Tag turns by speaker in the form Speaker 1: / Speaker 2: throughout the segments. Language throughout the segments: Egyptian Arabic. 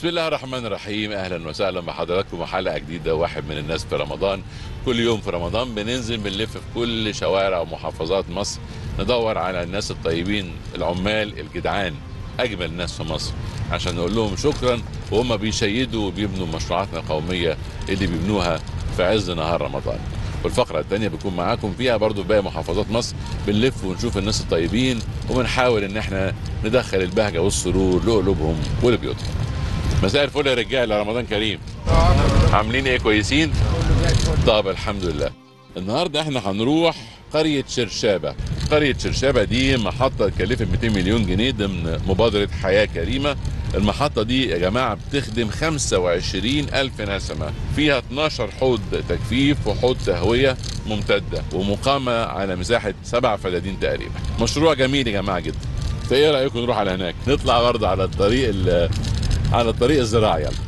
Speaker 1: بسم الله الرحمن الرحيم اهلا وسهلا بحضراتكم وحلقه جديده واحد من الناس في رمضان كل يوم في رمضان بننزل بنلف في كل شوارع ومحافظات مصر ندور على الناس الطيبين العمال الجدعان اجمل الناس في مصر عشان نقول لهم شكرا وهم بيشيدوا وبيبنوا مشروعاتنا القوميه اللي بيبنوها في عز نهار رمضان والفقرة الثانية بيكون معاكم فيها برضو في باقي محافظات مصر بنلف ونشوف الناس الطيبين وبنحاول ان احنا ندخل البهجة والسرور لقلوبهم ولبيوتهم مساء الفل يا رجاله رمضان كريم عاملين ايه كويسين طب الحمد لله النهارده احنا هنروح قرية شرشابة قرية شرشابة دي محطة تكلفت 200 مليون جنيه ضمن مبادرة حياة كريمة المحطة دي يا جماعة بتخدم 25 ألف نسمة فيها 12 حوض تجفيف وحوض تهوية ممتدة ومقامة على مساحة سبع فدادين تقريبا مشروع جميل يا جماعة جدا فايه رأيكم نروح على هناك نطلع برضه على الطريق ال- على الطريق الزراعي يلا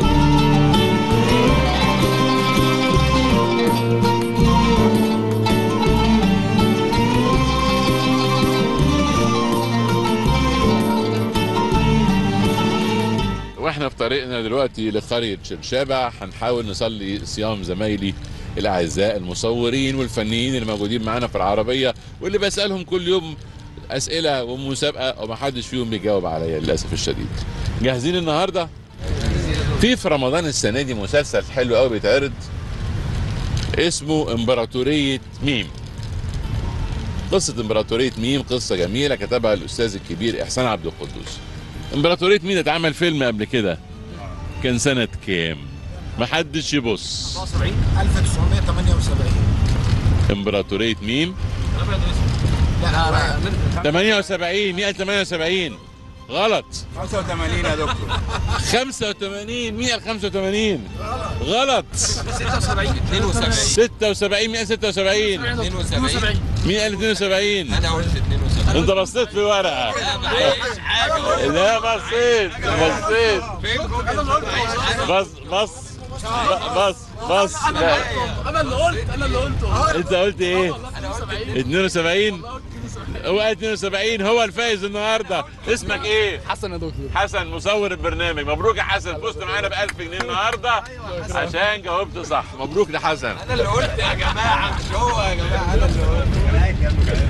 Speaker 1: واحنا في طريقنا دلوقتي لقرية شرشابة هنحاول نصلي صيام زمايلي الاعزاء المصورين والفنيين اللي موجودين معانا في العربية واللي بسألهم كل يوم اسئلة ومسابقة ومحدش فيهم بيجاوب عليا للاسف الشديد جاهزين النهاردة في في رمضان السنة دي مسلسل حلو قوي بيتعرض اسمه امبراطورية ميم قصة امبراطورية ميم قصة جميلة كتبها الأستاذ الكبير إحسان عبد القدوس امبراطورية ميم اتعمل فيلم قبل كده كان سنة كام؟ محدش يبص
Speaker 2: 1978
Speaker 1: امبراطورية ميم
Speaker 2: لا لا
Speaker 1: 78 178 غلط
Speaker 3: 85 يا دكتور
Speaker 1: 85 185 غلط
Speaker 3: 76 72
Speaker 1: 76 176
Speaker 3: 72
Speaker 1: 172
Speaker 3: انا قلت 72
Speaker 1: انت بصيت في ورقة
Speaker 3: معيش حاجه
Speaker 1: لا بصيت بصيت بص بص بص بص لا
Speaker 2: انا اللي قلت انا اللي قلته
Speaker 1: انت قلت ايه 72 هو 72 هو الفايز النهارده اسمك ايه
Speaker 2: حسن يا دكتور
Speaker 1: حسن مصور البرنامج مبروك يا حسن فزت معانا ب 1000 جنيه النهارده عشان جاوبت صح مبروك لحسن
Speaker 3: انا اللي قلت يا جماعه مش هو يا جماعه انا اللي قلت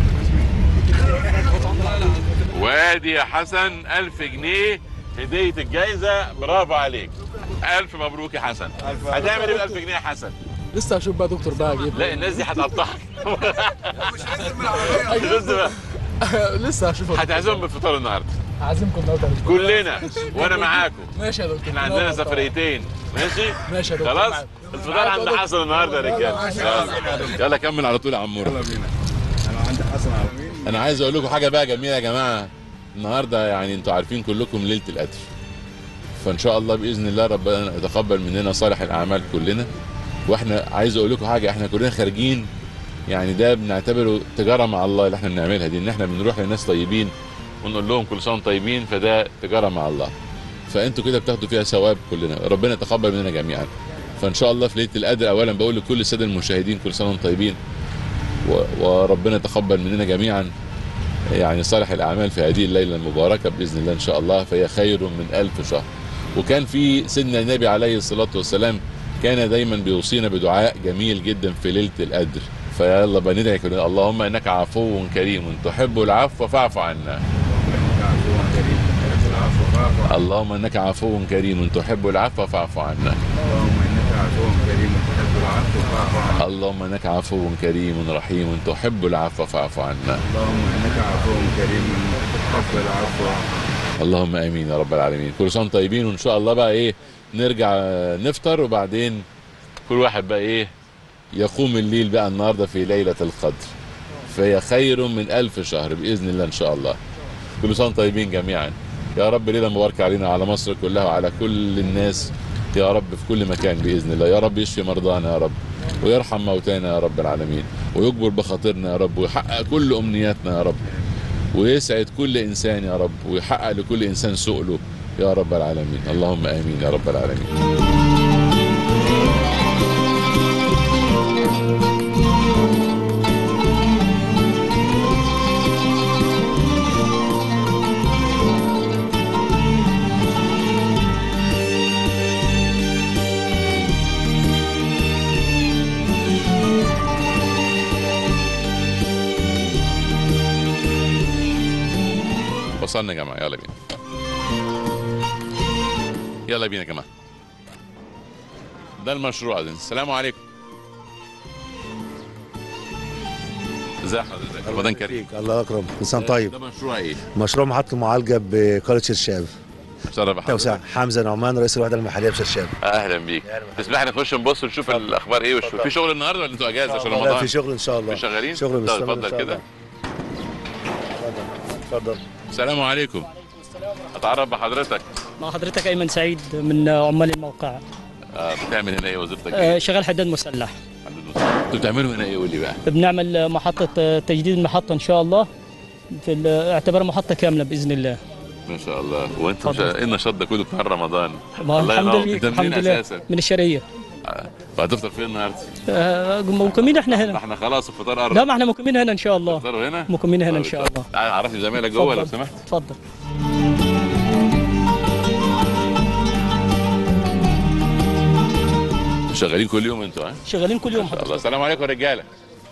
Speaker 1: وادي يا حسن 1000 جنيه هدية الجايزة برافو عليك ألف مبروك يا حسن هتعمل ايه ب 1000 جنيه يا حسن؟
Speaker 2: لسه هشوف بقى دكتور بقى اجيب
Speaker 1: لا الناس دي هتقطعك
Speaker 3: مش هنزل من العربيه
Speaker 1: بص بقى،
Speaker 2: لسه هشوف
Speaker 1: هتعزمهم بالفطار النهارده
Speaker 2: هعزمكم النهارده يا دكتور.
Speaker 1: كلنا وانا معاكم
Speaker 2: ماشي يا دكتور
Speaker 1: احنا عندنا سفريتين ماشي
Speaker 2: ماشي يا دكتور
Speaker 1: خلاص
Speaker 2: معاك.
Speaker 1: الفطار عند حسن النهارده يا رجاله يلا. يلا كمل على طول يا عمور
Speaker 3: يلا بينا انا عندي حسن على مين
Speaker 1: انا عايز اقول لكم حاجه بقى جميله يا جماعه النهارده يعني انتوا عارفين كلكم ليله القدر فان شاء الله باذن الله ربنا يتقبل مننا صالح الاعمال كلنا واحنا عايز اقول لكم حاجه احنا كلنا خارجين يعني ده بنعتبره تجاره مع الله اللي احنا بنعملها دي ان احنا بنروح لناس طيبين ونقول لهم كل سنه وانتم طيبين فده تجاره مع الله فانتوا كده بتاخدوا فيها ثواب كلنا ربنا يتقبل مننا جميعا فان شاء الله في ليله القدر اولا بقول لكل الساده المشاهدين كل سنه وانتم طيبين و- وربنا يتقبل مننا جميعا يعني صالح الاعمال في هذه الليله المباركه باذن الله ان شاء الله فهي خير من ألف شهر وكان في سيدنا النبي عليه الصلاه والسلام كان دايما بيوصينا بدعاء جميل جدا في ليله القدر فيلا بقى ندعي كده اللهم انك عفو كريم تحب العفو فاعف عنا اللهم انك عفو كريم تحب العفو فاعف عنا
Speaker 3: اللهم انك عفو كريم وتحب
Speaker 1: اللهم انك عفو كريم
Speaker 3: العفو فاعف عنا
Speaker 1: تحب العفو فاعف عنا
Speaker 3: اللهم انك عفو كريم وتحب العفو
Speaker 1: اللهم امين يا رب العالمين كل سنه وانتم طيبين وان شاء الله بقى ايه نرجع نفطر وبعدين كل واحد بقى ايه يقوم الليل بقى النهارده في ليله القدر فهي خير من ألف شهر باذن الله ان شاء الله كل سنه وانتم طيبين جميعا يا رب ليله مباركه علينا وعلى مصر كلها وعلى كل الناس يا رب في كل مكان باذن الله يا رب يشفي مرضانا يا رب ويرحم موتانا يا رب العالمين ويجبر بخاطرنا يا رب ويحقق كل امنياتنا يا رب ويسعد كل انسان يا رب ويحقق لكل انسان سؤله يا رب العالمين اللهم امين يا رب العالمين وصلنا يا جماعه يلا بينا يلا بينا يا جماعه ده المشروع ده السلام عليكم ازي حضرتك رمضان كريم
Speaker 4: الله اكرم انسان طيب
Speaker 1: ده مشروع ايه؟
Speaker 4: مشروع محطه المعالجه بقريه شرشاب
Speaker 1: شرف
Speaker 4: توسع
Speaker 1: حضرتك
Speaker 4: حمزه نعمان رئيس الوحده المحليه بشرشاب
Speaker 1: اهلا بيك تسمح لي نخش نبص ونشوف الاخبار ايه والشو... في شغل النهارده ولا انتوا اجازه عشان
Speaker 4: لا
Speaker 1: رمضان
Speaker 4: في شغل ان شاء الله
Speaker 1: في شغالين
Speaker 4: شغل
Speaker 1: طب
Speaker 4: مستمر إن
Speaker 1: اتفضل
Speaker 4: شاء
Speaker 1: كده
Speaker 4: الله. اتفضل
Speaker 1: السلام عليكم اتعرف بحضرتك
Speaker 5: مع حضرتك ايمن سعيد من عمال الموقع
Speaker 1: آه بتعمل هنا ايه وظيفتك ايه؟
Speaker 5: آه، شغال حداد مسلح
Speaker 1: انتوا بتعملوا هنا ايه قول لي بقى
Speaker 5: بنعمل محطة آه، تجديد المحطة إن شاء الله في ال- اعتبار محطة كاملة بإذن الله
Speaker 1: ما شاء الله وانتوا مش...
Speaker 5: اتفضل.
Speaker 1: ايه النشاط ده كله بتاع رمضان
Speaker 5: ما
Speaker 1: الله
Speaker 5: الحمد
Speaker 1: ينور.
Speaker 5: لله
Speaker 1: انت
Speaker 5: الحمد
Speaker 1: منين
Speaker 5: لله
Speaker 1: اساسا؟
Speaker 5: من الشرقية
Speaker 1: آه، وهتفطر فين النهارده؟
Speaker 5: آه، مقيمين احنا
Speaker 1: ما
Speaker 5: هنا
Speaker 1: احنا خلاص الفطار قرب
Speaker 5: لا ما احنا مقيمين هنا إن شاء الله
Speaker 1: تفطروا هنا؟
Speaker 5: مقيمين هنا إن
Speaker 1: طب
Speaker 5: شاء الله
Speaker 1: تعال عرفني زمايلك جوه لو
Speaker 5: اتفضل.
Speaker 1: سمحت
Speaker 5: اتفضل
Speaker 1: انتوا شغالين كل يوم انتوا ها؟
Speaker 5: شغالين كل يوم
Speaker 1: ما شاء الله
Speaker 5: حضرتك
Speaker 1: السلام عليكم يا رجاله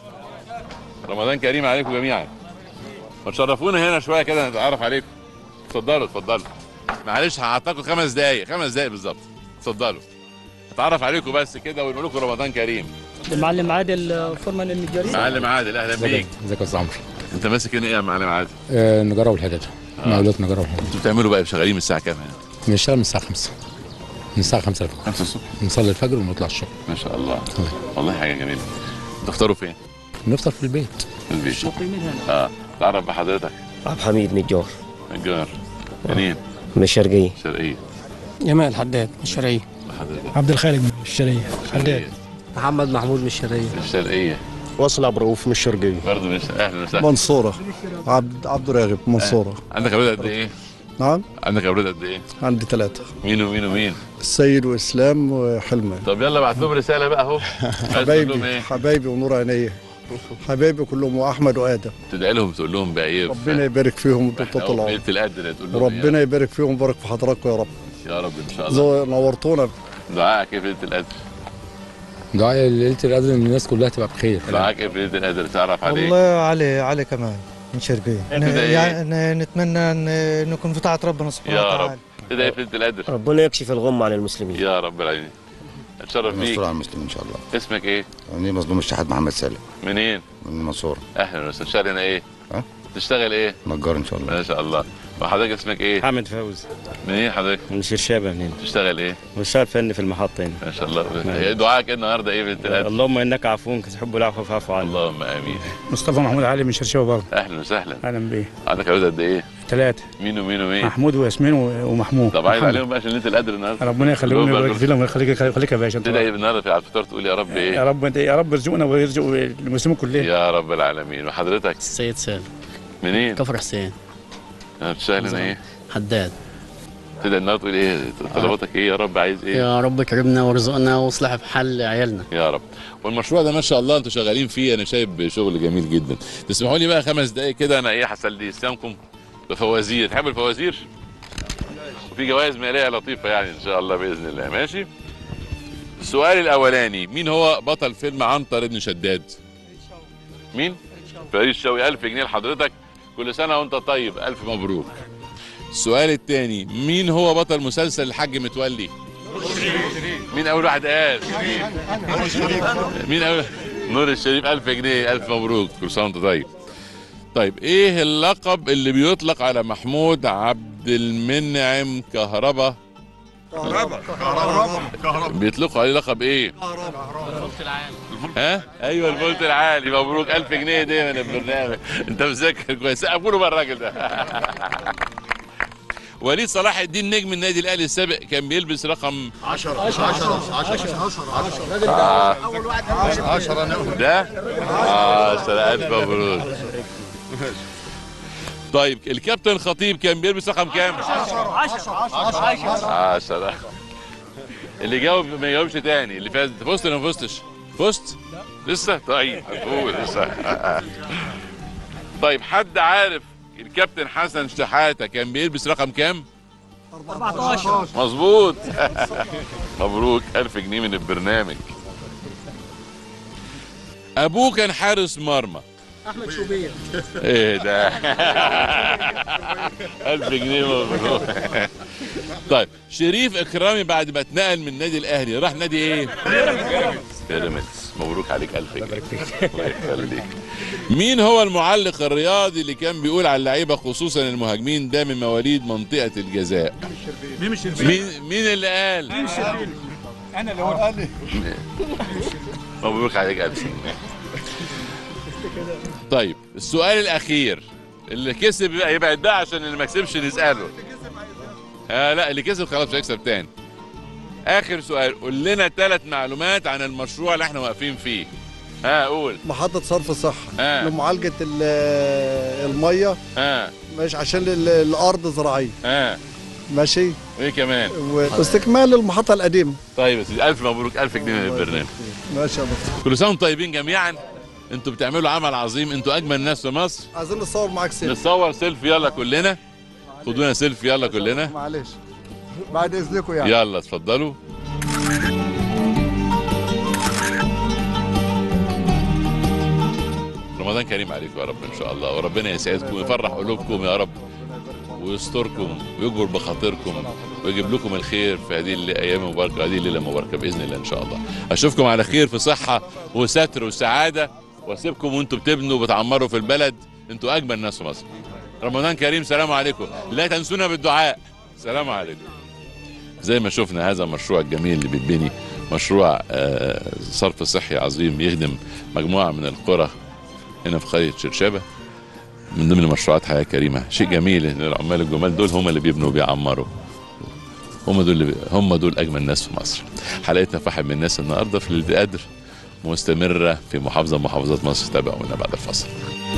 Speaker 1: رمضان كريم عليكم جميعا ما تشرفونا هنا شويه كده نتعرف عليكم اتفضلوا اتفضلوا معلش هعطاكم خمس دقايق خمس دقايق بالظبط اتفضلوا اتعرف عليكم بس كده ونقول لكم رمضان كريم
Speaker 5: المعلم عادل آه، فورمان النجاري
Speaker 1: معلم عادل اهلا بيك
Speaker 6: ازيك يا استاذ عمرو
Speaker 1: انت ماسك هنا ايه يا معلم عادل
Speaker 6: آه، النجاره والحداده مقاولات نجاره والحداده
Speaker 1: انتوا بتعملوا بقى شغالين من الساعه كام هنا
Speaker 6: بنشتغل من الساعه 5 من الساعه 5 الفجر
Speaker 1: 5 الصبح
Speaker 6: نصلي الفجر ونطلع الشغل
Speaker 1: ما شاء الله والله حاجه جميله تفطروا فين
Speaker 6: نفطر في البيت
Speaker 1: في البيت
Speaker 5: مقيمين هنا
Speaker 1: اه تعرف بحضرتك
Speaker 7: عبد الحميد نجار
Speaker 1: الجار منين
Speaker 7: من الشرقية
Speaker 1: شرقيه
Speaker 8: جمال حداد الشرعية
Speaker 1: حضرتك
Speaker 2: عبد الخالق من الشرقية
Speaker 1: شرقيه
Speaker 7: محمد محمود من الشرقية
Speaker 1: الشرقيه
Speaker 4: وصل ابو رؤوف من الشرقيه
Speaker 1: برضه مش اهلا وسهلا
Speaker 4: منصوره عبد عبد راغب منصوره
Speaker 1: عندك اولاد قد ايه؟
Speaker 4: نعم
Speaker 1: عندك اولاد قد ايه؟
Speaker 4: عندي ثلاثه
Speaker 1: مين ومين ومين؟
Speaker 4: السيد واسلام وحلمان
Speaker 1: طب يلا ابعت لهم رساله بقى اهو عايز تقول لهم
Speaker 4: حبايبي
Speaker 1: ايه؟
Speaker 4: حبايبي ونور عينيه حبايبي كلهم واحمد وادم
Speaker 1: تدعي لهم تقول لهم بقى ايه؟
Speaker 4: ربنا يبارك فيهم
Speaker 1: احنا
Speaker 4: وطول
Speaker 1: أول
Speaker 4: العمر
Speaker 1: ليله القدر تقول لهم
Speaker 4: ربنا يبارك فيهم ويبارك في حضراتكم يا رب
Speaker 1: إيه؟ يا رب ان شاء الله
Speaker 4: زو- نورتونا
Speaker 1: دعائك ايه في ليله القدر؟
Speaker 6: دعاء ليله القدر ان الناس كلها تبقى بخير
Speaker 1: دعائك ايه في ليله القدر تعرف عليه؟
Speaker 9: والله علي علي كمان من شرقية
Speaker 1: تدعي إيه؟
Speaker 9: يعني نتمنى ان نكون في طاعة ربنا سبحانه
Speaker 1: يا
Speaker 9: وتعالى
Speaker 1: رب تدعي في ليله القدر
Speaker 7: ربنا يكشف الغم عن المسلمين
Speaker 1: يا رب العالمين اتشرف بيك
Speaker 10: المنصورة على المسلمين ان شاء الله
Speaker 1: اسمك ايه؟
Speaker 10: أنا مظلوم الشحات محمد سالم
Speaker 1: منين؟
Speaker 10: من المنصورة
Speaker 1: اهلا وسهلا تشتغل هنا ايه؟
Speaker 10: ها؟
Speaker 1: تشتغل ايه؟
Speaker 10: نجار ان شاء الله
Speaker 1: ما شاء الله وحضرتك اسمك ايه؟
Speaker 11: حامد فوزي
Speaker 1: منين حضرتك؟
Speaker 11: من شرشابة منين
Speaker 1: تشتغل ايه؟
Speaker 11: بشتغل فني في المحطة هنا
Speaker 1: ما شاء الله دعائك ايه النهارده ايه في ليله القدر؟
Speaker 11: اللهم انك عفو تحب العفو فاعف عنا
Speaker 1: اللهم امين
Speaker 8: مصطفى محمود علي من شرشوة برضه
Speaker 1: اهلا وسهلا
Speaker 8: اهلا بيه
Speaker 1: عندك اولاد قد ايه؟
Speaker 8: ثلاثة
Speaker 1: مين ومين ومين؟
Speaker 8: محمود وياسمين و- ومحمود
Speaker 1: طب عايز
Speaker 8: محمد.
Speaker 1: عليهم بقى عشان ليله القدر النهارده
Speaker 8: ربنا يخليهم
Speaker 1: كلهم
Speaker 8: ويبارك
Speaker 1: بقى-
Speaker 8: فيهم ويخليك يخليك يا باشا
Speaker 1: تدعي
Speaker 8: انت
Speaker 1: النهارده في على الفطار تقول يا رب
Speaker 8: يا
Speaker 1: ايه؟
Speaker 8: رب انت يا رب ارزقنا ويرزق المسلمين كلهم
Speaker 1: يا رب العالمين وحضرتك
Speaker 11: السيد سالم
Speaker 1: منين؟
Speaker 11: كفر حسين
Speaker 1: بتشتغل هنا ايه؟
Speaker 11: حداد
Speaker 1: تدعي النهارده تقول ايه؟ طلباتك ايه يا رب عايز ايه؟
Speaker 11: يا رب كرمنا وارزقنا واصلح بحال عيالنا
Speaker 1: يا رب والمشروع ده ما شاء الله انتوا شغالين فيه انا شايف شغل جميل جدا تسمحوا لي بقى خمس دقايق كده انا ايه هسلي صيامكم بفوازير تحب الفوازير وفي جوائز ماليه لطيفه يعني ان شاء الله باذن الله ماشي السؤال الاولاني مين هو بطل فيلم عنتر ابن شداد مين فريد شوقي 1000 جنيه لحضرتك كل سنه وانت طيب الف مبروك السؤال الثاني مين هو بطل مسلسل الحاج متولي مين اول واحد قال مين أول نور الشريف 1000 جنيه ألف مبروك كل سنة وأنت طيب طيب إيه اللقب اللي بيطلق على محمود عبد المنعم كهربا بيطلقوا عليه لقب ايه؟ ها؟ ايوه الفولت العالي مبروك 1000 جنيه دي من البرنامج انت مذاكر كويس سقفوا له بقى الراجل ده وليد صلاح الدين نجم النادي الاهلي السابق كان بيلبس رقم 10 10 10 ده 10000 مبروك طيب الكابتن خطيب كان بيلبس رقم كام؟ 10 اللي جاوب ما يجاوبش تاني اللي فاز فزت ولا ما فزتش؟ فزت؟ لسه؟ طيب هتقول لسه طيب حد عارف الكابتن حسن شحاته كان بيلبس رقم كام؟
Speaker 5: 14
Speaker 1: مظبوط مبروك 1000 جنيه من البرنامج ابوه كان حارس مرمى
Speaker 5: احمد شوبير
Speaker 1: ايه ده ألف جنيه مبروك طيب شريف إكرامي بعد ما اتنقل من النادي الأهلي راح نادي إيه؟ بيراميدز مبروك عليك ألف جنيه الله يخليك مين هو المعلق الرياضي اللي كان بيقول على اللعيبة خصوصا المهاجمين ده من مواليد منطقة الجزاء
Speaker 8: مين مش شربين
Speaker 1: مين مين اللي قال؟
Speaker 8: مين شربين انا اللي قلت
Speaker 1: مبروك عليك ألف جنيه طيب السؤال الأخير اللي كسب يبقى يبعد ده عشان اللي ما كسبش نسأله آه لا اللي كسب خلاص مش هيكسب تاني آخر سؤال قول لنا ثلاث معلومات عن المشروع اللي احنا واقفين فيه ها قول
Speaker 4: محطة صرف صحة
Speaker 1: ها
Speaker 4: لمعالجة ال- المية
Speaker 1: ها
Speaker 4: مش عشان ال- الأرض زراعية
Speaker 1: ها
Speaker 4: ماشي
Speaker 1: وايه كمان
Speaker 4: واستكمال المحطة القديمة
Speaker 1: طيب يا سيدي ألف مبروك ألف جنيه من البرنامج
Speaker 4: ماشي يا دكتور
Speaker 1: كل سنة وانتم طيبين جميعا انتوا بتعملوا عمل عظيم انتوا أجمل ناس في مصر
Speaker 4: عايزين نصور معاك سيلفي
Speaker 1: نتصور سيلفي يلا كلنا خدونا سيلفي يلا كلنا
Speaker 4: معلش بعد إذنكم يعني
Speaker 1: يلا اتفضلوا رمضان كريم عليكم يا رب ان شاء الله وربنا يسعدكم ويفرح قلوبكم يا رب ويستركم ويجبر بخاطركم ويجيب لكم الخير في هذه الايام المباركه هذه الليله المباركه باذن الله ان شاء الله اشوفكم على خير في صحه وستر وسعاده واسيبكم وانتم بتبنوا وبتعمروا في البلد انتوا اجمل ناس في مصر رمضان كريم سلام عليكم لا تنسونا بالدعاء سلام عليكم زي ما شفنا هذا المشروع الجميل اللي بيتبني مشروع آه، صرف صحي عظيم يخدم مجموعة من القرى هنا في قرية شرشابة من ضمن مشروعات حياة كريمة شيء جميل ان العمال الجمال دول هم اللي بيبنوا وبيعمروا هم دول اللي هم دول اجمل ناس في مصر حلقتنا في واحد من الناس النهارده في ليله قدر مستمره في محافظه من محافظات مصر تابعونا بعد الفصل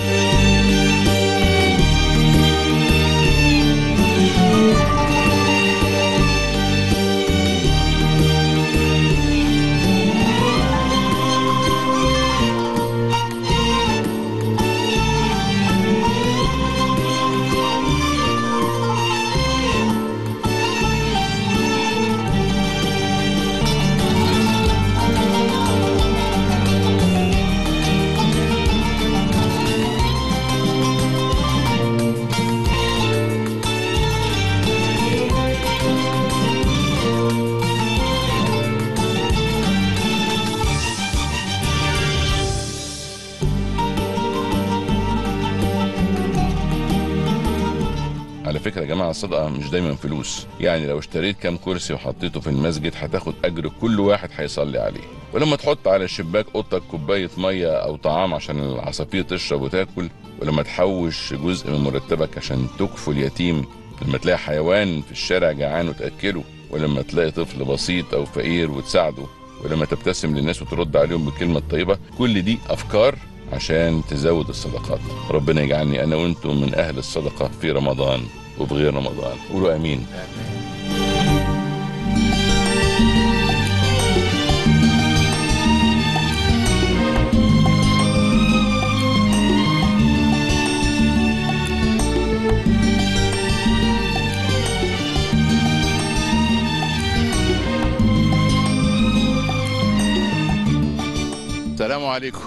Speaker 1: على فكره يا جماعه الصدقه مش دايما فلوس يعني لو اشتريت كام كرسي وحطيته في المسجد هتاخد اجر كل واحد هيصلي عليه ولما تحط على شباك اوضتك كوبايه ميه او طعام عشان العصافير تشرب وتاكل ولما تحوش جزء من مرتبك عشان تكفل يتيم لما تلاقي حيوان في الشارع جعان وتاكله ولما تلاقي طفل بسيط او فقير وتساعده ولما تبتسم للناس وترد عليهم بالكلمه الطيبه كل دي افكار عشان تزود الصدقات ربنا يجعلني انا وانتم من اهل الصدقه في رمضان وفي غير رمضان قولوا امين السلام عليكم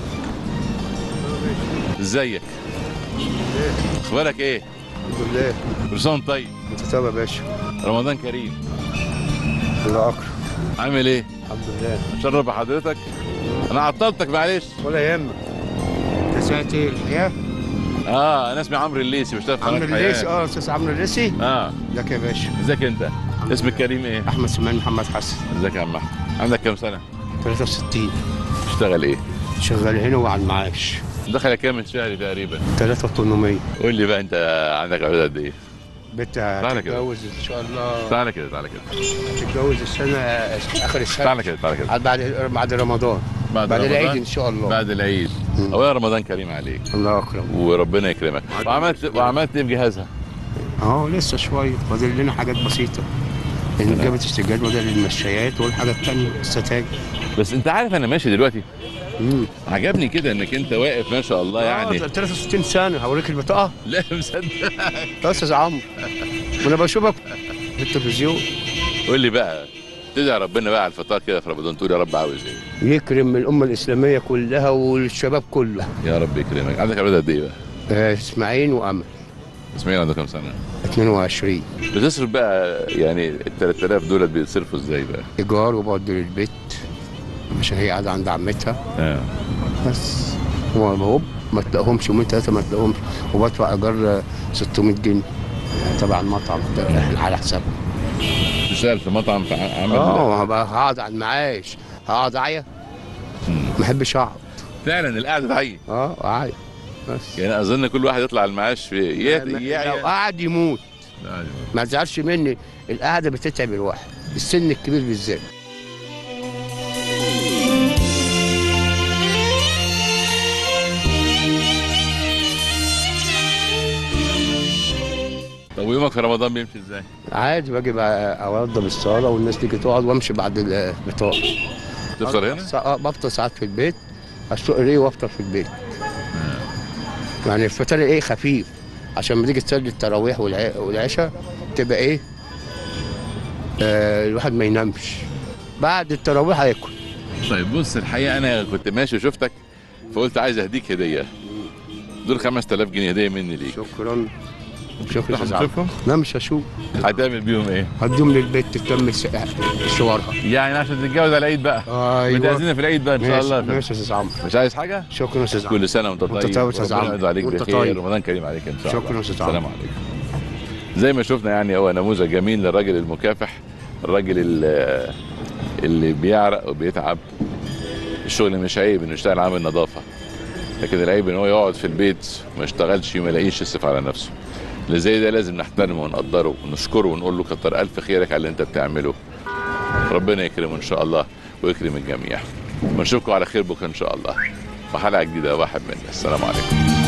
Speaker 1: ازيك اخبارك ايه
Speaker 4: الحمد لله
Speaker 1: كل سنه وانت طيب
Speaker 4: انت تمام يا باشا
Speaker 1: رمضان كريم
Speaker 4: الله اكرم
Speaker 1: عامل ايه
Speaker 4: الحمد لله
Speaker 1: شرف بحضرتك انا عطلتك معلش
Speaker 4: ولا يهمك انت سمعت ايه الحياه؟
Speaker 1: اه انا اسمي عمرو الليسي بشتغل في
Speaker 4: عمرو
Speaker 1: قناة
Speaker 4: الليسي
Speaker 1: حياة.
Speaker 4: اه استاذ عمرو الليسي
Speaker 1: اه
Speaker 4: ازيك يا باشا
Speaker 1: ازيك انت اسمك كريم ايه
Speaker 4: احمد سليمان محمد حسن
Speaker 1: ازيك يا عم احمد عندك كام سنه
Speaker 4: 63
Speaker 1: تشتغل ايه
Speaker 4: شغال هنا وعلى المعاش
Speaker 1: دخل كام من شهري تقريبا
Speaker 4: 3800
Speaker 1: قول لي بقى انت عندك اولاد قد ايه
Speaker 4: بنت
Speaker 1: تعالى كده.
Speaker 4: هتتجوز ان شاء الله
Speaker 1: تعالى كده تعالى كده
Speaker 4: هتتجوز السنه اخر السنه
Speaker 1: تعالى كده تعالى كده
Speaker 4: بعد بعد رمضان بعد
Speaker 1: رمضان؟
Speaker 4: العيد ان شاء الله
Speaker 1: بعد العيد اولا رمضان كريم عليك
Speaker 4: الله اكرم
Speaker 1: وربنا يكرمك وعملت وعملت ايه بجهازها
Speaker 4: اه لسه شويه فاضل لنا حاجات بسيطه ان جابت السجاد بدل المشايات والحاجات التانية الستاير
Speaker 1: بس انت عارف انا ماشي دلوقتي
Speaker 4: امم
Speaker 1: عجبني كده انك انت واقف ما شاء الله يعني
Speaker 4: 63 سنه هوريك البطاقه
Speaker 1: لا مصدق
Speaker 4: يا استاذ عمرو وانا بشوفك في التلفزيون
Speaker 1: قول لي بقى تدعي ربنا بقى على الفطار كده في رمضان تقول يا رب عاوز ايه
Speaker 4: يكرم الامه الاسلاميه كلها والشباب كله
Speaker 1: يا رب يكرمك عندك اولاد قد ايه بقى
Speaker 4: آه، اسماعيل وامل
Speaker 1: اسماعيل عنده كام سنه
Speaker 4: 22
Speaker 1: بتصرف بقى يعني ال 3000 دولت بيتصرفوا ازاي بقى
Speaker 4: ايجار وبقعد للبيت عشان هي قاعده عند عمتها
Speaker 1: اه
Speaker 4: بس هو هوب ما تلاقيهمش يومين ثلاثه ما تلاقيهمش وبدفع ايجار 600 جنيه تبع المطعم ده على حسابه
Speaker 1: تشتغل في مطعم في ع- عامل
Speaker 4: اه هبقى هقعد على المعاش هقعد اعيا ما بحبش اقعد
Speaker 1: فعلا القعده تعيي
Speaker 4: اه اعيا بس
Speaker 1: يعني اظن كل واحد يطلع المعاش في يا
Speaker 4: لو
Speaker 1: يا
Speaker 4: قعد يموت ما تزعلش مني القعده بتتعب الواحد السن الكبير بالذات
Speaker 1: طب ويومك في رمضان بيمشي ازاي؟
Speaker 4: عادي باجي بقى اوضب الصاله والناس تيجي تقعد وامشي بعد الفطار
Speaker 1: تفطر هنا؟
Speaker 4: اه بفطر ساعات في البيت اسوق ريه وافطر في البيت يعني الفطار ايه خفيف عشان لما تيجي تصلي التراويح والع- والعشاء تبقى ايه آه الواحد ما ينامش بعد التراويح هياكل
Speaker 1: طيب بص الحقيقه انا كنت ماشي وشفتك فقلت عايز اهديك هديه دول 5000 جنيه هديه مني ليك
Speaker 4: شكرا شكرا
Speaker 1: تروح
Speaker 4: يا زعل.
Speaker 1: تشوفهم؟
Speaker 4: لا مش هشوف
Speaker 1: هتعمل بيهم ايه؟
Speaker 4: هديهم للبيت تكمل س- مشوارها
Speaker 1: يعني عشان تتجوز على العيد بقى
Speaker 4: ايوه
Speaker 1: متعزينا في العيد بقى ان شاء
Speaker 4: ماشي-
Speaker 1: الله
Speaker 4: ماشي يا استاذ عمرو
Speaker 1: مش عايز حاجه؟
Speaker 4: شكرا يا استاذ عمرو
Speaker 1: كل سنه وانت طيب
Speaker 4: وانت طيب يا استاذ
Speaker 1: وربنا
Speaker 4: عمرو
Speaker 1: يعود عليك
Speaker 4: وانت
Speaker 1: بخير
Speaker 4: طيب
Speaker 1: رمضان كريم عليك ان شاء الله
Speaker 4: شكرا يا استاذ
Speaker 1: السلام
Speaker 4: عمرو
Speaker 1: عليكم زي ما شفنا يعني هو نموذج جميل للراجل المكافح الراجل اللي, اللي بيعرق وبيتعب الشغل مش عيب انه يشتغل عامل نظافه لكن العيب ان هو يقعد في البيت وما يشتغلش وما يلاقيش يصرف على نفسه اللي زي ده لازم نحترمه ونقدره ونشكره ونقول له كتر الف خيرك على اللي انت بتعمله ربنا يكرمه ان شاء الله ويكرم الجميع ونشوفكم على خير بكره ان شاء الله وحلقه جديده واحد من السلام عليكم